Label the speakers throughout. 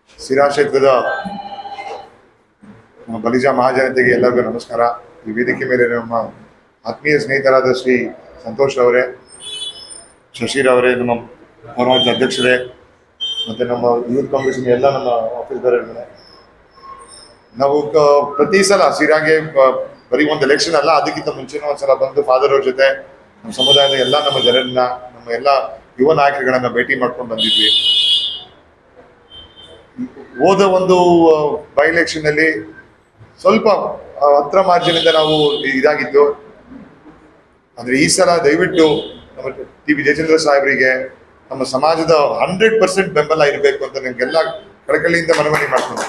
Speaker 1: ಸಿರಾ ಕ್ಷೇತ್ರದ ನಮ್ಮ ಬಲಿಜ ಮಹಾಜನತೆಗೆ ಎಲ್ಲರಿಗೂ ನಮಸ್ಕಾರ ಈ ವೇದಿಕೆ ಮೇಲೆ ನಮ್ಮ ಆತ್ಮೀಯ ಸ್ನೇಹಿತರಾದ ಶ್ರೀ ಸಂತೋಷ್ ಅವರೇ ಶಶಿರ್ ಅವರೇ ನಮ್ಮ ಪರಮಾಜ ಅಧ್ಯಕ್ಷರೇ ಮತ್ತು ನಮ್ಮ ಯೂತ್ ಕಾಂಗ್ರೆಸ್ನ ಎಲ್ಲ ನಮ್ಮ ಆಫೀಸ್ದವರೇ ನಾವು ಕ- ಪ್ರತಿ ಸಲ ಸಿರಾಗೆ ಬ- ಬರೀ ಒಂದು ಎಲೆಕ್ಷನ್ ಅಲ್ಲ ಅದಕ್ಕಿಂತ ಮುಂಚೆನೂ ಒಂದ್ಸಲ ಬಂದು ಫಾದರ್ ಅವ್ರ ಜೊತೆ ನಮ್ಮ ಸಮುದಾಯದ ಎಲ್ಲ ನಮ್ಮ ಜನರನ್ನ ನಮ್ಮ ಎಲ್ಲ ಯುವ ನಾಯಕರುಗಳನ್ನ ಭೇಟಿ ಮಾಡ್ಕೊಂಡು ಬಂದಿದ್ವಿ ಹೋದ ಒಂದು ಬೈ ಎಲೆಕ್ಷನ್ ಅಲ್ಲಿ ಸ್ವಲ್ಪ ಆ, ಹತ್ರ ಮಾರ್ಜಿನ್ ಇಂದ ನಾವು ಇದಾಗಿದ್ದು ಆದ್ರೆ ಈ ಸಲ ದಯವಿಟ್ಟು ನಮ್ಮ ಟಿ ವಿ ಜಯಚಂದ್ರ ಸಾಹೇಬರಿಗೆ ನಮ್ಮ ಸಮಾಜದ ಹಂಡ್ರೆಡ್ ಪರ್ಸೆಂಟ್ ಬೆಂಬಲ ಇರಬೇಕು ಅಂತ ನಿಮ್ಗೆಲ್ಲ ಕಳಕಳಿಯಿಂದ ಮನವಿ ಮಾಡ್ಕೊಂಡು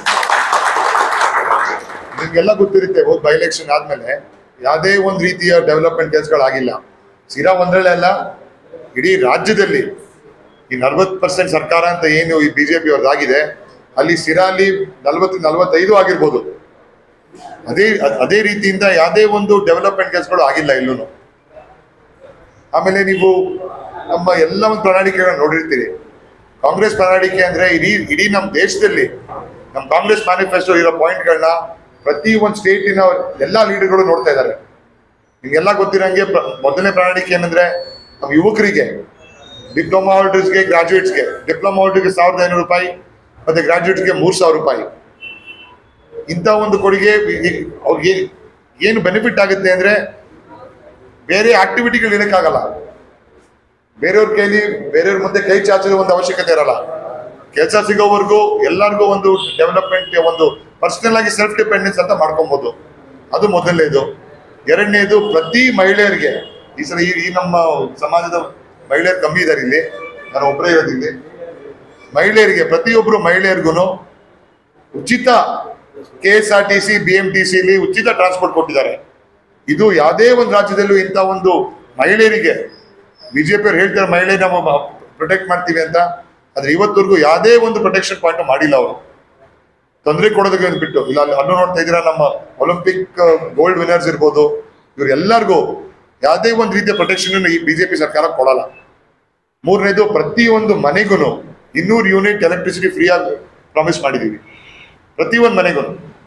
Speaker 1: ನಿಮ್ಗೆಲ್ಲ ಗೊತ್ತಿರುತ್ತೆ ಹೋದ್ ಬೈ ಎಲೆಕ್ಷನ್ ಆದ್ಮೇಲೆ ಯಾವುದೇ ಒಂದು ರೀತಿಯ ಡೆವಲಪ್ಮೆಂಟ್ ಕೆಲಸಗಳಾಗಿಲ್ಲ ಸಿರಾ ಒಂದ್ರಲ್ಲೇ ಅಲ್ಲ ಇಡೀ ರಾಜ್ಯದಲ್ಲಿ ಈ ನಲ್ವತ್ತು ಪರ್ಸೆಂಟ್ ಸರ್ಕಾರ ಅಂತ ಏನು ಈ ಬಿಜೆಪಿ ಅವ್ರದ್ದಾಗಿದೆ ಅಲ್ಲಿ ಸಿರಾಲಿ ನಲ್ವತ್ತು ನಲ್ವತ್ತೈದು ಆಗಿರ್ಬೋದು ಅದೇ ಅದ್- ಅದೇ ರೀತಿಯಿಂದ ಯಾವುದೇ ಒಂದು ಡೆವಲಪ್ಮೆಂಟ್ ಕೆಲಸಗಳು ಆಗಿಲ್ಲ ಇಲ್ಲೂ ಆಮೇಲೆ ನೀವು ನಮ್ಮ ಎಲ್ಲ ಒಂದು ಪ್ರಣಾಳಿಕೆಗಳನ್ನ ನೋಡಿರ್ತೀರಿ ಕಾಂಗ್ರೆಸ್ ಪ್ರಣಾಳಿಕೆ ಅಂದ್ರೆ ಇಡೀ ಇಡೀ ನಮ್ಮ ದೇಶದಲ್ಲಿ ನಮ್ಮ ಕಾಂಗ್ರೆಸ್ ಮ್ಯಾನಿಫೆಸ್ಟೋ ಇರೋ ಪಾಯಿಂಟ್ಗಳನ್ನ ಪ್ರತಿ ಒಂದು ಸ್ಟೇಟಿನ ಎಲ್ಲಾ ಲೀಡರ್ಗಳು ನೋಡ್ತಾ ಇದ್ದಾರೆ ನಿಮ್ಗೆಲ್ಲ ಗೊತ್ತಿರಂಗೆ ಪ್ರ- ಮೊದಲನೇ ಪ್ರಣಾಳಿಕೆ ಏನಂದ್ರೆ ನಮ್ಮ ಯುವಕರಿಗೆ ಡಿಪ್ಲೊಮಾ ಹೋಲ್ಡರ್ಸ್ಗೆ ಗ್ರಾಜುಯೇಟ್ಸ್ಗೆ ಡಿಪ್ಲೊಮಾ ಹೋಲ್ಡರ್ಗೆ ಸಾವಿರದ ಐನೂರು ರೂಪಾಯಿ ಮತ್ತೆ ಗ್ರಾಜುಯೇಟ್ಸ್ಗೆ ಮೂರು ಸಾವಿರ ರೂಪಾಯಿ ಇಂಥ ಒಂದು ಕೊಡುಗೆ ಈ- ಈ- ಅವ್ರಿಗೆ ಏನು ಬೆನಿಫಿಟ್ ಆಗುತ್ತೆ ಅಂದ್ರೆ ಬೇರೆ ಆಕ್ಟಿವಿಟಿಗಳು ಇರಕ್ಕಾಗಲ್ಲ ಬೇರೆಯವ್ರ ಕೈಲಿ ಬೇರೆಯವ್ರ ಮುಂದೆ ಕೈ ಚಾಚದ ಒಂದು ಅವಶ್ಯಕತೆ ಇರಲ್ಲ ಕೆಲಸ ಸಿಗೋವರೆಗೂ ಎಲ್ಲರಿಗೂ ಒಂದು ಡೆವಲಪ್ಮೆಂಟ್ ಒಂದು ಪರ್ಸನಲ್ ಆಗಿ ಸೆಲ್ಫ್ ಡಿಪೆಂಡೆನ್ಸ್ ಅಂತ ಮಾಡ್ಕೊಬಹುದು ಅದು ಮೊದಲನೇದು ಎರಡನೇದು ಪ್ರತಿ ಮಹಿಳೆಯರಿಗೆ ಈ ಸಲ ಈ ಈ ನಮ್ಮ ಸಮಾಜದ ಮಹಿಳೆಯರು ಕಮ್ಮಿ ಇದ್ದಾರೆ ಇಲ್ಲಿ ನಾನು ಒಬ್ಬರೇ ಇರೋದು ಇಲ್ಲಿ ಮಹಿಳೆಯರಿಗೆ ಪ್ರತಿಯೊಬ್ಬರು ಮಹಿಳೆಯರಿಗೂ ಉಚಿತ K S R T C B M T ಸಿಲಿ ಉಚಿತ ಟ್ರಾನ್ಸ್ಪೋರ್ಟ್ ಕೊಟ್ಟಿದ್ದಾರೆ ಇದು ಯಾವುದೇ ಒಂದು ರಾಜ್ಯದಲ್ಲೂ ಇಂಥ ಒಂದು ಮಹಿಳೆಯರಿಗೆ ಬಿಜೆಪಿ ಅವ್ರು ಹೇಳ್ತಾರೆ ಮಹಿಳೆ ನಾವು ಪ್ರೊಟೆಕ್ಟ್ ಮಾಡ್ತೀವಿ ಅಂತ ಆದ್ರೆ ಇವತ್ತವರೆಗೂ ಯಾವುದೇ ಒಂದು ಪ್ರೊಟೆಕ್ಷನ್ ಪಾಯಿಂಟ್ ಮಾಡಿಲ್ಲ ಅವರು ತೊಂದರೆ ಕೊಡೋದಕ್ಕೆ ಒಂದು ಬಿಟ್ಟು ಇಲ್ಲ ಅಲ್ಲಿ ಅಲ್ಲೂ ನೋಡ್ತಾ ಇದ್ದೀರಾ ನಮ್ಮ ಒಲಿಂಪಿಕ್ ಗೋಲ್ಡ್ ವಿನ್ನರ್ಸ್ ಇರ್ಬೋದು ಇವ್ರು ಎಲ್ಲರಿಗೂ ಯಾವುದೇ ಒಂದು ರೀತಿಯ ಪ್ರೊಟೆಕ್ಷನ್ ಈ ಬಿಜೆಪಿ ಸರ್ಕಾರ ಕೊಡಲ್ಲ ಮೂರನೇದು ಪ್ರತಿಯೊಂದು ಮನೆಗೂ ಇನ್ನೂರು ಯೂನಿಟ್ ಎಲೆಕ್ಟ್ರಿಸಿಟಿ ಫ್ರೀ ಆಗಿ ಪ್ರಾಮಿಸ್ ಮಾಡಿದೀವಿ ಪ್ರತಿಯೊಂದು ಮನೆಗೂ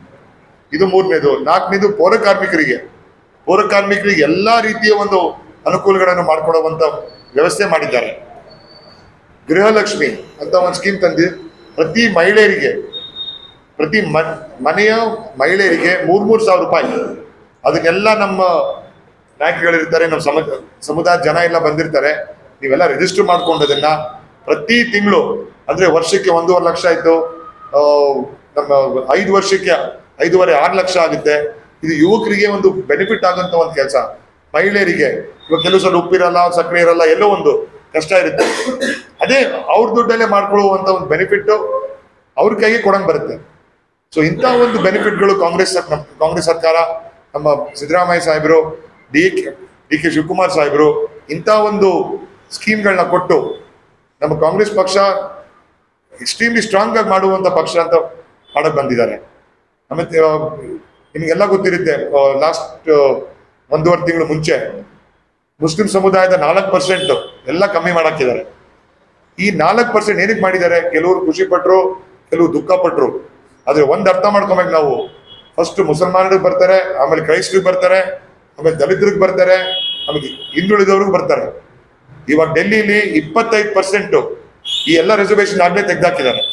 Speaker 1: ಇದು ಮೂರನೇದು ನಾಲ್ಕನೇದು ಪೌರ ಕಾರ್ಮಿಕರಿಗೆ ಪೌರ ಕಾರ್ಮಿಕರಿಗೆ ಎಲ್ಲಾ ರೀತಿಯ ಒಂದು ಅನುಕೂಲಗಳನ್ನು ಮಾಡಿಕೊಡುವಂತ ವ್ಯವಸ್ಥೆ ಮಾಡಿದ್ದಾರೆ ಗೃಹಲಕ್ಷ್ಮಿ ಅಂತ ಒಂದು ಸ್ಕೀಮ್ ತಂದು ಪ್ರತಿ ಮಹಿಳೆಯರಿಗೆ ಪ್ರತಿ ಮ- ಮನೆಯ ಮಹಿಳೆಯರಿಗೆ ಮೂರ್ ಮೂರ್ ಸಾವಿರ ರೂಪಾಯಿ ಅದನ್ನೆಲ್ಲ ನಮ್ಮ ನಾಯಕಗಳಿರ್ತಾರೆ ನಮ್ಮ ಸಮ ಸಮುದಾಯ ಜನ ಎಲ್ಲ ಬಂದಿರ್ತಾರೆ ನೀವೆಲ್ಲ ರಿಜಿಸ್ಟರ್ ಮಾಡ್ಕೊಂಡದನ್ನ ಪ್ರತಿ ತಿಂಗಳು ಅಂದ್ರೆ ವರ್ಷಕ್ಕೆ ಒಂದೂವರೆ ಲಕ್ಷ ಇತ್ತು ಆ, ನಮ್ಮ ಐದು ವರ್ಷಕ್ಕೆ ಐದೂವರೆ ಆರು ಲಕ್ಷ ಆಗುತ್ತೆ ಇದು ಯುವಕರಿಗೆ ಒಂದು ಬೆನಿಫಿಟ್ ಆಗುವಂತ ಒಂದು ಕೆಲಸ ಮಹಿಳೆಯರಿಗೆ ಇವಾಗ ಕೆಲವು ಸಲ ಉಪ್ಪಿರಲ್ಲ ಸಕ್ಕರೆ ಇರಲ್ಲ ಎಲ್ಲೋ ಒಂದು ಕಷ್ಟ ಇರುತ್ತೆ ಅದೇ ಅವ್ರ ದುಡ್ಡಲ್ಲೇ ಮಾಡ್ಕೊಳ್ಳುವಂತ ಒಂದು ಬೆನಿಫಿಟ್ ಅವ್ರ ಕೈಗೆ ಕೊಡಂಗ್ ಬರುತ್ತೆ ಸೊ ಇಂಥ ಒಂದು ಬೆನಿಫಿಟ್ಗಳು ಕಾಂಗ್ರೆಸ್ ಸರ್- ನಮ್ಮ ಕಾಂಗ್ರೆಸ್ ಸರ್ಕಾರ ನಮ್ಮ ಸಿದ್ದರಾಮಯ್ಯ ಸಾಹೇಬರು D K D K Shivakumar ಸಾಹೇಬರು ಇಂಥ ಒಂದು ಸ್ಕೀಮ್ಗಳನ್ನ ಕೊಟ್ಟು ನಮ್ಮ ಕಾಂಗ್ರೆಸ್ ಪಕ್ಷ ಎಕ್ಸ್ಟ್ರೀಮ್ಲಿ ಸ್ಟ್ರಾಂಗ್ ಆಗಿ ಮಾಡುವಂತ ಪಕ್ಷ ಅಂತ ಮಾಡಕ್ ಬಂದಿದ್ದಾರೆ ಆಮೇಲೆ ಆ, ನಿಮಗೆಲ್ಲ ಗೊತ್ತಿರುತ್ತೆ ಲಾಸ್ಟ್ ಒಂದೂವರೆ ತಿಂಗಳು ಮುಂಚೆ ಮುಸ್ಲಿಂ ಸಮುದಾಯದ ನಾಲ್ಕು ಪರ್ಸೆಂಟ್ ಎಲ್ಲ ಕಮ್ಮಿ ಮಾಡಾಕಿದ್ದಾರೆ ಈ ನಾಲ್ಕು ಪರ್ಸೆಂಟ್ ಏನಕ್ಕೆ ಮಾಡಿದ್ದಾರೆ ಕೆಲವರು ಖುಷಿ ಪಟ್ರು ಕೆಲವು ದುಃಖ ಪಟ್ರು ಆದ್ರೆ ಒಂದ್ ಅರ್ಥ ಮಾಡ್ಕೊಬೇಕು ನಾವು ಫಸ್ಟ್ ಮುಸಲ್ಮಾನರಿಗೆ ಬರ್ತಾರೆ ಆಮೇಲೆ ಕ್ರೈಸ್ತರಿಗೆ ಬರ್ತಾರೆ ಆಮೇಲೆ ದಲಿತರಿಗೆ ಬರ್ತಾರೆ ಆಮೇಲೆ ಹಿಂದುಳಿದವ್ರಿಗೆ ಬರ್ತಾರೆ ಇವಾಗ ಡೆಲ್ಲಿಲಿ ಇಪ್ಪತ್ತೈದು ಪರ್ಸೆಂಟ್ ಈ ಎಲ್ಲ ರಿಸರ್ವೇಶನ್ ಆಗ್ಲೇ ತೆಗ್ದಾಕಿದ್ದಾರೆ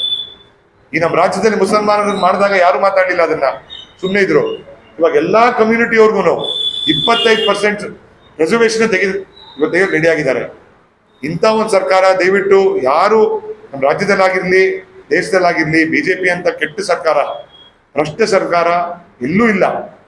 Speaker 1: ಈ ನಮ್ಮ ರಾಜ್ಯದಲ್ಲಿ ಮುಸಲ್ಮಾನರಿಗೆ ಮಾಡಿದಾಗ ಯಾರು ಮಾತಾಡಲಿಲ್ಲ ಅದನ್ನ ಸುಮ್ಮನೆ ಇದ್ರು ಇವಾಗ ಎಲ್ಲಾ ಕಮ್ಯುನಿಟಿ ಅವ್ರಿಗೂ ಇಪ್ಪತ್ತೈದು ಪರ್ಸೆಂಟ್ ರಿಸರ್ವೇಶನ್ ತೆಗೆದು ಇವತ್ತು ರೆಡಿ ಆಗಿದ್ದಾರೆ ಇಂಥ ಒಂದು ಸರ್ಕಾರ ದಯವಿಟ್ಟು ಯಾರು ನಮ್ಮ ರಾಜ್ಯದಲ್ಲಾಗಿರ್ಲಿ ದೇಶದಲ್ಲಾಗಿರ್ಲಿ ಬಿಜೆಪಿ ಅಂತ ಕೆಟ್ಟ ಸರ್ಕಾರ ಭ್ರಷ್ಟ ಸರ್ಕಾರ ಎಲ್ಲೂ ಇಲ್ಲ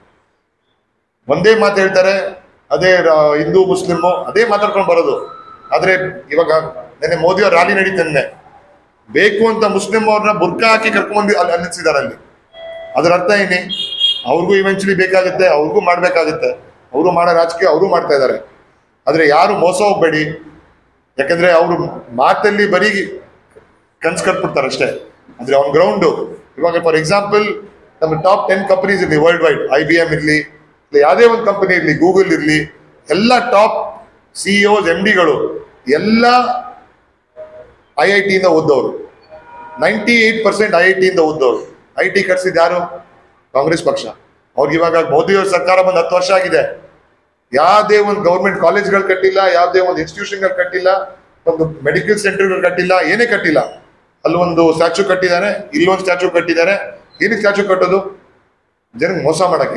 Speaker 1: ಒಂದೇ ಮಾತು ಹೇಳ್ತಾರೆ ಅದೇ ರ- ಹಿಂದೂ ಮುಸ್ಲಿಮು ಅದೇ ಮಾತಾಡ್ಕೊಂಡು ಬರೋದು ಆದ್ರೆ ಇವಾಗ ನೆನ್ನೆ ಮೋದಿ ಅವ್ರ ರ್ಯಾಲಿ ನಡೀತಂದೆ ಬೇಕು ಅಂತ ಮುಸ್ಲಿಂ ಅವ್ರನ್ನ ಬುರ್ಕಾ ಹಾಕಿ ಕರ್ಕೊಂಡು ಅಲ್ಲಿ ನಿಲ್ಸಿದ್ದಾರೆ ಅಲ್ಲಿ ಅದರ ಅರ್ಥ ಏನಿ ಅವ್ರಿಗೂ ಇವೆಂಚುಲಿ ಬೇಕಾಗುತ್ತೆ ಅವ್ರಿಗೂ ಮಾಡ್ಬೇಕಾಗುತ್ತೆ ಅವರು ಮಾಡೋ ರಾಜಕೀಯ ಅವರು ಮಾಡ್ತಾ ಇದ್ದಾರೆ ಆದ್ರೆ ಯಾರು ಮೋಸ ಹೋಗ್ಬೇಡಿ ಯಾಕಂದ್ರೆ ಅವರು ಮಾತಲ್ಲಿ ಬರೀ ಕನ್ಸ್ ಕಟ್ಬಿಡ್ತಾರೆ ಅಷ್ಟೇ ಅಂದ್ರೆ ಆನ್ ಗ್ರೌಂಡ್ ಇವಾಗ ಫಾರ್ ಎಕ್ಸಾಂಪಲ್ ನಮ್ಮ ಟಾಪ್ ಟೆನ್ ಕಂಪನೀಸ್ ಇರಲಿ world wide I B M ಇರಲಿ ಯಾವುದೇ ಒಂದು ಕಂಪನಿ ಇರಲಿ ಗೂಗಲ್ ಇರಲಿ ಎಲ್ಲ ಟಾಪ್ ಸಿಇಒಸ್ ಎಂ ಡಿಗಳು ಎಲ್ಲ ಐ ಐ ಟಿಯಿಂದ ಓದೋರು ninety eight percent I I ಟಿಯಿಂದ ಓದ್ದವ್ರು ಐ ಟಿ ಕಟ್ಸಿದ್ ಯಾರು ಕಾಂಗ್ರೆಸ್ ಪಕ್ಷ ಅವ್ರಿಗೆ ಇವಾಗ ಮೋದಿ ಅವ್ರ ಸರ್ಕಾರ ಬಂದು ಹತ್ತು ವರ್ಷ ಆಗಿದೆ ಯಾವುದೇ ಒಂದು ಗೌರ್ಮೆಂಟ್ ಕಾಲೇಜ್ಗಳು ಕಟ್ಟಿಲ್ಲ ಯಾವುದೇ ಒಂದು ಇನ್ಸ್ಟಿಟ್ಯೂಷನ್ಗಳು ಕಟ್ಟಿಲ್ಲ ಒಂದು ಮೆಡಿಕಲ್ ಸೆಂಟರ್ಗಳು ಕಟ್ಟಿಲ್ಲ ಏನೇ ಕಟ್ಟಿಲ್ಲ ಅಲ್ಲೊಂದು ಸ್ಟ್ಯಾಚು ಕಟ್ಟಿದ್ದಾರೆ ಇಲ್ಲೊಂದು ಸ್ಟ್ಯಾಚು ಕಟ್ಟಿದ್ದಾರೆ ಏನಕ್ಕೆ ಸ್ಟ್ಯಾಚು ಕಟ್ಟೋದು ಜನಕ್ಕೆ ಮೋಸ ಮಾಡಕ್ಕೆ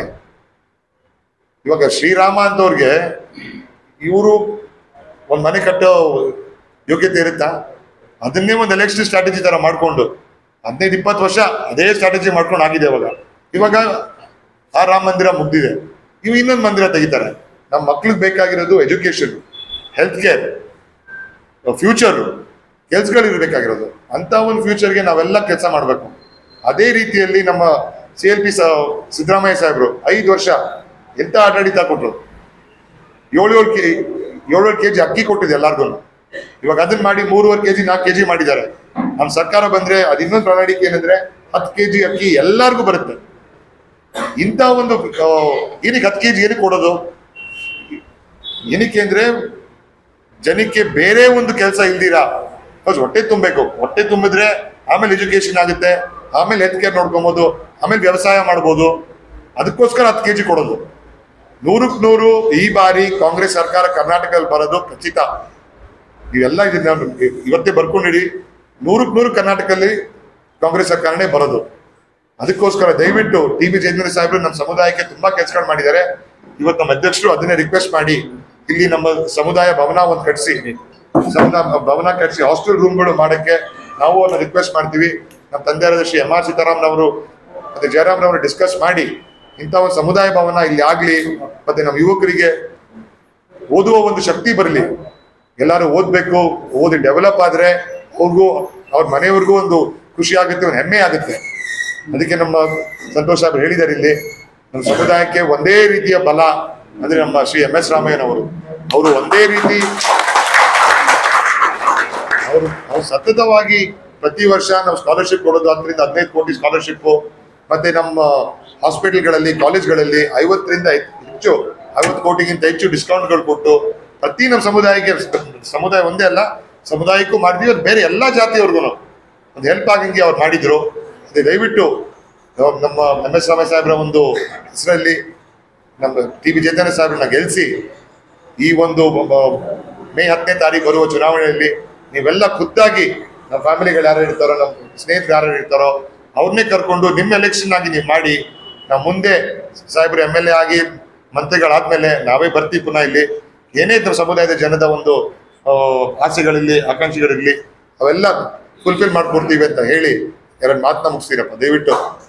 Speaker 1: ಇವಾಗ ಶ್ರೀರಾಮ ಅಂತವ್ರಿಗೆ ಇವರು ಒಂದು ಮನೆ ಕಟ್ಟೋ ಯೋಗ್ಯತೆ ಇರುತ್ತಾ ಅದನ್ನೇ ಒಂದು ಎಲೆಕ್ಷನ್ ಸ್ಟ್ರಾಟಜಿ ತರ ಮಾಡ್ಕೊಂಡು ಹದಿನೈದು ಇಪ್ಪತ್ತು ವರ್ಷ ಅದೇ ಸ್ಟ್ರಾಟಜಿ ಮಾಡ್ಕೊಂಡು ಆಗಿದೆ ಇವಾಗ ಇವಾಗ ಆ ರಾಮ ಮಂದಿರ ಮುಗ್ದಿದೆ ಇವು ಇನ್ನೊಂದು ಮಂದಿರ ತೆಗಿತಾರೆ ನಮ್ಮ ಮಕ್ಳಿಗೆ ಬೇಕಾಗಿರೋದು ಎಜುಕೇಶನ್ ಹೆಲ್ತ್ ಕೇರ್ ಫ್ಯೂಚರ್ ಕೆಲ್ಸಗಳು ಇರಬೇಕಾಗಿರೋದು ಅಂತ ಒಂದು ಫ್ಯೂಚರ್ಗೆ ನಾವೆಲ್ಲ ಕೆಲಸ ಮಾಡಬೇಕು ಅದೇ ರೀತಿಯಲ್ಲಿ ನಮ್ಮ ಸಿ ಎಲ್ ಪಿ ಸಿದ್ದರಾಮಯ್ಯ ಸಾಹೇಬರು ಐದು ವರ್ಷ ಎಂತ ಆಡಳಿತ ಕೊಟ್ರು ಏಳೇಳು ಕೆ ಏಳೇಳು ಕೆ ಜಿ ಅಕ್ಕಿ ಕೊಟ್ಟಿದೆ ಎಲ್ಲಾರ್ಗು ಇವಾಗ ಅದನ್ನ ಮಾಡಿ ಮೂರುವರೆ ಕೆ ಜಿ ನಾಲ್ಕು ಕೆ ಜಿ ಮಾಡಿದ್ದಾರೆ ನಮ್ಮ ಸರ್ಕಾರ ಬಂದ್ರೆ ಅದು ಇನ್ನೊಂದು ಪ್ರಣಾಳಿಕೆ ಏನಂದ್ರೆ ಹತ್ತು ಕೆ ಜಿ ಅಕ್ಕಿ ಎಲ್ಲಾರ್ಗೂ ಬರುತ್ತೆ ಇಂಥ ಒಂದು ಆ, ಏನಕ್ಕೆ ಹತ್ತು ಕೆ ಜಿ ಏನಕ್ಕೆ ಕೊಡೋದು ಏನಕ್ಕೆ ಅಂದ್ರೆ ಜನಕ್ಕೆ ಬೇರೆ ಒಂದು ಕೆಲಸ ಇಲ್ದಿರಾ ಫಸ್ಟ್ ಹೊಟ್ಟೆ ತುಂಬಬೇಕು ಹೊಟ್ಟೆ ತುಂಬಿದ್ರೆ ಆಮೇಲೆ ಎಜುಕೇಶನ್ ಆಗುತ್ತೆ ಆಮೇಲೆ ಹೆಲ್ತ್ ಕೇರ್ ನೋಡ್ಕೊಬೋದು ಆಮೇಲೆ ವ್ಯವಸಾಯ ಮಾಡ್ಬೋದು ಅದಕ್ಕೋಸ್ಕರ ಹತ್ತು ಕೆ ಜಿ ಕೊಡೋದು ನೂರಕ್ಕೆ ನೂರು ಈ ಬಾರಿ ಕಾಂಗ್ರೆಸ್ ಸರ್ಕಾರ ಕರ್ನಾಟಕದಲ್ಲಿ ಬರೋದು ಖಚಿತ ನೀವೆಲ್ಲ ಇದನ್ನ ಇವತ್ತೇ ಬರ್ಕೊಂಡಿಡಿ ನೂರಕ್ಕೆ ನೂರು ಕರ್ನಾಟಕದಲ್ಲಿ ಕಾಂಗ್ರೆಸ್ ಸರ್ಕಾರನೇ ಬರೋದು ಅದಕ್ಕೋಸ್ಕರ ದಯವಿಟ್ಟು ಟಿ ಬಿ ಜಯೇಂದ್ರ ಸಾಹೇಬರು ನಮ್ಮ ಸಮುದಾಯಕ್ಕೆ ತುಂಬಾ ಕೆಲಸಗಳು ಮಾಡಿದ್ದಾರೆ ಇವತ್ತು ನಮ್ಮ ಅಧ್ಯಕ್ಷರು ಅದನ್ನೇ ರಿಕ್ವೆಸ್ಟ್ ಮಾಡಿ ಇಲ್ಲಿ ನಮ್ಮ ಸಮುದಾಯ ಭವನ ಒಂದು ಕಟ್ಟಿಸಿ ಸಮುದಾಯ ಭವನ ಕಟ್ಟಿಸಿ ಹಾಸ್ಟೆಲ್ ರೂಮ್ಗಳು ಮಾಡಕ್ಕೆ ನಾವು ಅವ್ರನ್ನ ರಿಕ್ವೆಸ್ಟ್ ಮಾಡ್ತೀವಿ ನಮ್ಮ ತಂದೆಯಾದ ಶ್ರೀ ಎಂ ಆರ್ ಸೀತಾರಾಮ್ನವರು ಮತ್ತೆ ಜಯರಾಮ್ನವರು ಡಿಸ್ಕಸ್ ಮಾಡಿ ಇಂಥ ಒಂದು ಸಮುದಾಯ ಭವನ ಇಲ್ಲಿ ಆಗ್ಲಿ ಮತ್ತೆ ನಮ್ಮ ಯುವಕರಿಗೆ ಓದುವ ಒಂದು ಶಕ್ತಿ ಬರಲಿ ಎಲ್ಲರೂ ಓದ್ಬೇಕು ಓದಿ ಡೆವಲಪ್ ಆದ್ರೆ ಅವ್ರಿಗೂ ಅವ್ರ ಮನೆಯವ್ರಿಗೂ ಒಂದು ಖುಷಿ ಆಗುತ್ತೆ ಒಂದು ಹೆಮ್ಮೆ ಆಗುತ್ತೆ ಅದಕ್ಕೆ ನಮ್ಮ ಸಂತೋಷ್ ಸಾಹೇಬ್ ಹೇಳಿದ್ದಾರೆ ಇಲ್ಲಿ ನಮ್ಮ ಸಮುದಾಯಕ್ಕೆ ಒಂದೇ ರೀತಿಯ ಬಲ ಅಂದ್ರೆ ನಮ್ಮ ಶ್ರೀ ಎಂ ಎಸ್ ರಾಮಯ್ಯನವರು ಅವರು ಒಂದೇ ರೀತಿ ಅವರು ಅವ್ರು ಸತತವಾಗಿ ಪ್ರತಿ ವರ್ಷ ನಾವು ಸ್ಕಾಲರ್ಶಿಪ್ ಕೊಡೋದು ಹತ್ತರಿಂದ ಹದಿನೈದು ಕೋಟಿ ಸ್ಕಾಲರ್ಶಿಪ್ ಮತ್ತೆ ನಮ್ಮ ಹಾಸ್ಪಿಟಲ್ಗಳಲ್ಲಿ ಕಾಲೇಜ್ಗಳಲ್ಲಿ ಐವತ್ತರಿಂದ ಹೆಚ್ಚು ಐವತ್ತು ಕೋಟಿಗಿಂತ ಹೆಚ್ಚು ಡಿಸ್ಕೌಂಟ್ಗಳು ಕೊಟ್ಟು ಪ್ರತಿ ನಮ್ಮ ಸಮುದಾಯಕ್ಕೆ ಸಮುದಾಯ ಒಂದೇ ಅಲ್ಲ ಸಮುದಾಯಕ್ಕೂ ಮಾಡಿದ್ವಿ ಅದು ಬೇರೆ ಎಲ್ಲಾ ಜಾತಿಯವ್ರಿಗೂ ಒಂದು ಹೆಲ್ಪ್ ಆಗಂಗೆ ಅವ್ರು ಮಾಡಿದ್ರು ಅದೇ ದಯವಿಟ್ಟು ನಾವು ನಮ್ಮ ಎಂ ಎಸ್ ರಾಮಯ್ಯ ಸಾಹೇಬ್ರ ಒಂದು ಹೆಸರಲ್ಲಿ ನಮ್ಮ ಟಿ ಬಿ ಜಯಚಂದ್ರ ಸಾಹೇಬ್ರನ್ನ ಗೆಲ್ಲಿಸಿ ಈ ಒಂದು ಬ- ಬ- ಮೇ ಹತ್ತನೇ ತಾರೀಕು ಬರುವ ಚುನಾವಣೆಯಲ್ಲಿ ನೀವೆಲ್ಲ ಖುದ್ದಾಗಿ ನಮ್ಮ ಫ್ಯಾಮಿಲಿಗಳು ಯಾರು ಇರ್ತಾರೋ ನಮ್ಮ ಸ್ನೇಹಿತರು ಯಾರು ಇರ್ತಾರೋ ಅವ್ರನ್ನೇ ಕರ್ಕೊಂಡು ನಿಮ್ಮ ಎಲೆಕ್ಷನ್ ಆಗಿ ನೀವು ಮಾಡಿ ನಾವು ಮುಂದೆ ಸಾಹೇಬ್ರು ಎಮ್ ಎಲ್ ಎ ಆಗಿ ಮಂತ್ರಿಗಳಾದ್ಮೇಲೆ ನಾವೇ ಬರ್ತೀವಿ ಪುನಃ ಇಲ್ಲಿ ಏನೇ ಇದ್ರು ಸಮುದಾಯದ ಜನದ ಒಂದು ಆ, ಆಸೆಗಳಿರಲಿ ಆಕಾಂಕ್ಷೆಗಳಿರಲಿ ಅವೆಲ್ಲ ಫುಲ್ಫಿಲ್ ಮಾಡ್ಕೊಡ್ತೀವಿ ಅಂತ ಹೇಳಿ ಎರಡು ಮಾತನ್ನ ಮುಗಿಸ್ತೀರಪ್ಪ ದಯವಿಟ್ಟು